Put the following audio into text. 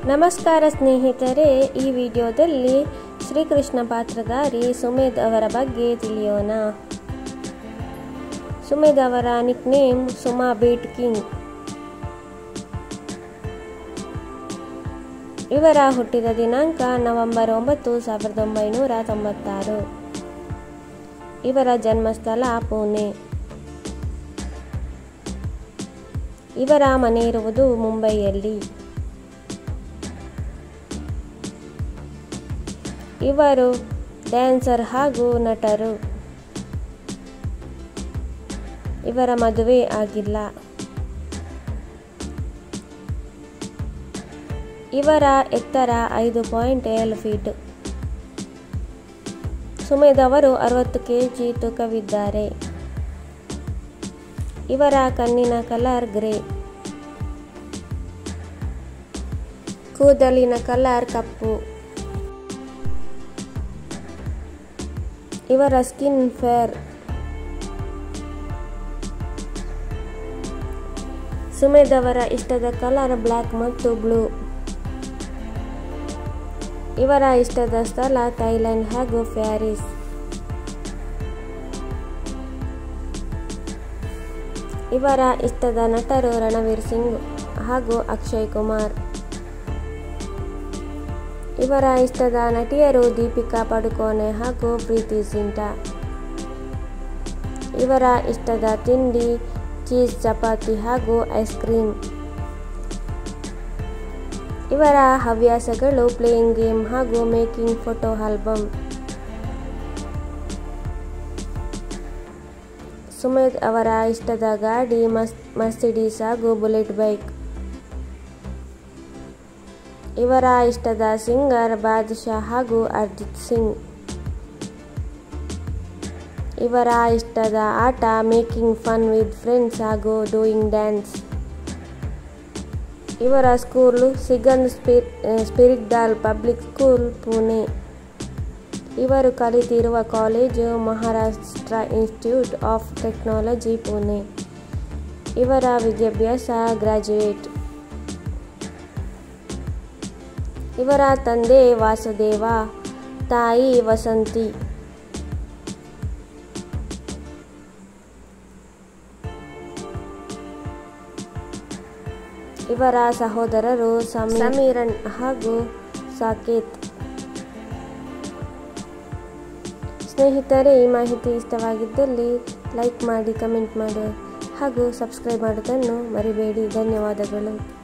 ನಮಸ್ಕಾರ ಸ್ನೇಹಿತರೆ ಈ ವಿಡಿಯೋದಲ್ಲಿ ಶ್ರೀಕೃಷ್ಣ ಪಾತ್ರಧಾರಿ ಸುಮೇಧ್ ಅವರ ಬಗ್ಗೆ ತಿಳಿಯೋಣ ಸುಮೇಧ್ ಅವರ nickname Suma beat king ಇವರ ಹುಟ್ಟಿದ ದಿನಾಂಕ ನವೆಂಬರ್ ಒಂಬತ್ತು ಸಾವಿರದ ಒಂಬೈನೂರ ತೊಂಬತ್ತಾರು ಇವರ ಜನ್ಮಸ್ಥಳ ಪುಣೆ ಇವರ ಮನೆ ಇರುವುದು ಮುಂಬೈಯಲ್ಲಿ ಇವರು ಡ್ಯಾನ್ಸರ್ ಹಾಗೂ ನಟರು ಇವರ ಮದುವೆ ಆಗಿಲ್ಲ ಇವರ ಎತ್ತರ ಐದು ಪಾಯಿಂಟ್ ಏಳು ಫೀಟ್ ಸುಮೇಧ್ ಅವರು ಅರವತ್ತು ಕೆ ಜಿ ತೂಕವಿದ್ದಾರೆ ಇವರ ಕಣ್ಣಿನ ಕಲರ್ ಗ್ರೇ ಕೂದಲಿನ ಕಲರ್ ಕಪ್ಪು ಇವರ ಸ್ಕಿನ್ ಫೇರ್ ಸುಮೇಧ್ ಅವರ ಇಷ್ಟದ ಕಲರ್ ಬ್ಲ್ಯಾಕ್ ಮತ್ತು ಬ್ಲೂ ಇವರ ಇಷ್ಟದ ಸ್ಥಳ ಥೈಲ್ಯಾಂಡ್ ಹಾಗೂ ಪ್ಯಾರಿಸ್ ಇವರ ಇಷ್ಟದ ನಟರು ರಣವೀರ್ ಸಿಂಗ್ ಹಾಗೂ ಅಕ್ಷಯ್ ಕುಮಾರ್ ಇವರ ಇಷ್ಟದ ನಟಿಯರು ದೀಪಿಕಾ ಪಡುಕೋಣೆ ಹಾಗೂ ಪ್ರೀತಿ ಜಿಂಟಾ ಇವರ ಇಷ್ಟದ ತಿಂಡಿ ಚೀಸ್ ಚಪಾತಿ ಹಾಗೂ ಐಸ್ ಕ್ರೀಮ್ ಇವರ ಹವ್ಯಾಸಗಳು ಪ್ಲೇಯಿಂಗ್ ಗೇಮ್ ಹಾಗೂ ಮೇಕಿಂಗ್ ಫೋಟೋ ಆಲ್ಬಮ್ ಸುಮೇಧ್ ಅವರ ಇಷ್ಟದ ಗಾಡಿ ಮಸ್ ಮರ್ಸಿಡೀಸ್ ಹಾಗೂ ಬುಲೆಟ್ ಬೈಕ್ ಇವರ ಇಷ್ಟದ ಸಿಂಗರ್ ಬಾದ್ಶಾ ಹಾಗೂ ಅರ್ಜಿತ್ ಸಿಂಗ್ ಇವರ ಇಷ್ಟದ ಆಟ ಮೇಕಿಂಗ್ ಫನ್ ವಿತ್ ಫ್ರೆಂಡ್ಸ್ ಹಾಗೂ ಡೂಯಿಂಗ್ ಡ್ಯಾನ್ಸ್ ಇವರ ಸ್ಕೂಲು ಸಿಗಂದ್ ಸ್ಪಿರ್ ಸ್ಪಿರಿಟ್ ಡಾಲ್ ಪಬ್ಲಿಕ್ ಸ್ಕೂಲ್ ಪುಣೆ ಇವರು ಕಲಿತಿರುವ college Maharashtra institute of technology Pune ಇವರ ವಿದ್ಯಾಭ್ಯಾಸ ಗ್ರಾಜ್ಯುಯೇಟ್ ಇವರ ತಂದೆ ವಾಸುದೇವ ತಾಯಿ ವಸಂತಿ ಇವರ ಸಹೋದರರು ಸಮೀರನ್ ಹಾಗೂ ಸಾಕೇತ್ ಸ್ನೇಹಿತರೆ ಈ ಮಾಹಿತಿ ಇಷ್ಟವಾಗಿದ್ದಲ್ಲಿ ಲೈಕ್ ಮಾಡಿ ಕಮೆಂಟ್ ಮಾಡಿ ಹಾಗೂ ಸಬ್ಸ್ಕ್ರೈಬ್ ಮಾಡೋದನ್ನು ಮರಿಬೇಡಿ ಧನ್ಯವಾದಗಳು